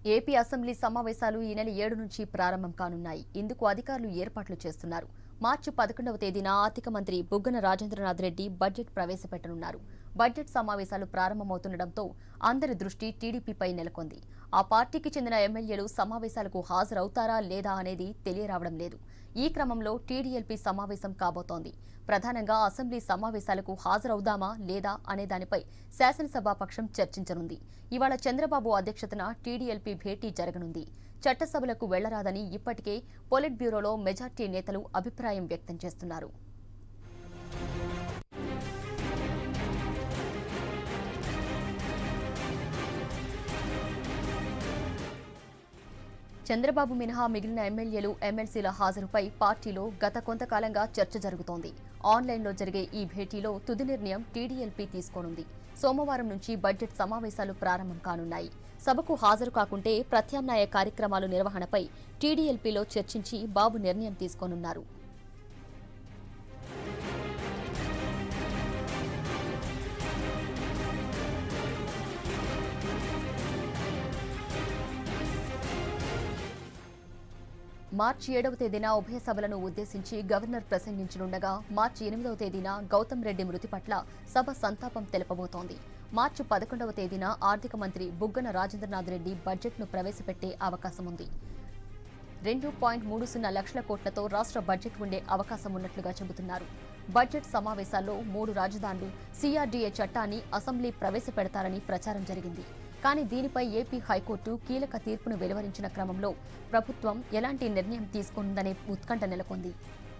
AP assembly సమావేశాలు ఈ నెల ఏడు నుంచి ప్రారంభం కానున్నాయి ఇందుకు అధికారులు ఏర్పాట్లు చేస్తున్నారు మార్చి పదకొండవ తేదీన ఆర్థిక మంత్రి బుగ్గన రాజేంద్రనాథ్ రెడ్డి బడ్జెట్ ప్రవేశపెట్టనున్నారు బడ్జెట్ సమావేశాలు ప్రారంభమవుతుండటంతో అందరి దృష్టి టీడీపీపై నెలకొంది ఆ పార్టీకి చెందిన ఎమ్మెల్యేలు సమావేశాలకు హాజరవుతారా లేదా అనేది తెలియరావడం లేదు ఈ క్రమంలో టీడీఎల్పీ సమావేశం కాబోతోంది ప్రధానంగా అసెంబ్లీ సమావేశాలకు హాజరవుదామా లేదా అనే దానిపై శాసనసభాపక్షం చర్చించనుంది ఇవాళ చంద్రబాబు అధ్యక్షతన టీడీఎల్పీ భేటీ జరగనుంది చట్టసభలకు వెళ్లరాదని ఇప్పటికే పొలిట్ బ్యూరోలో మెజార్టీ నేతలు అభిప్రాయం వ్యక్తం చేస్తున్నారు చంద్రబాబు మినహా మిగిలిన ఎమ్మెల్యేలు ఎమ్మెల్సీల హాజరుపై పార్టీలో గత కొంతకాలంగా చర్చ జరుగుతోంది ఆన్లైన్లో జరిగే ఈ భేటీలో తుది నిర్ణయం టీడీఎల్పీ తీసుకోనుంది సోమవారం నుంచి బడ్జెట్ సమావేశాలు ప్రారంభం కానున్నాయి సభకు హాజరు కాకుంటే ప్రత్యామ్నాయ కార్యక్రమాలు నిర్వహణపై టీడీఎల్పీలో చర్చించి బాబు నిర్ణయం తీసుకోనున్నారు మార్చి ఏడవ తేదీన ఉభయ సభలను ఉద్దేశించి గవర్నర్ ప్రసంగించనుండగా మార్చి ఎనిమిదవ తేదీన గౌతమ్ రెడ్డి మృతి పట్ల సభ సంతాపం తెలపబోతోంది మార్చి పదకొండవ తేదీన ఆర్థిక మంత్రి బుగ్గన రాజేంద్రనాథ్ రెడ్డి బడ్జెట్ను ప్రవేశపెట్టే అవకాశం ఉంది రెండు పాయింట్ మూడు సున్నా లక్షల కోట్లతో రాష్ట్ర బడ్జెట్ ఉండే అవకాశం ఉన్నట్లుగా చెబుతున్నారు బడ్జెట్ సమావేశాల్లో మూడు రాజధానులు సీఆర్డీఏ చట్టాన్ని అసెంబ్లీ ప్రవేశపెడతారని ప్రచారం జరిగింది కానీ దీనిపై ఏపీ హైకోర్టు కీలక తీర్పును వెలువరించిన క్రమంలో ప్రభుత్వం ఎలాంటి నిర్ణయం తీసుకుందనే ఉత్కంఠ నెలకొంది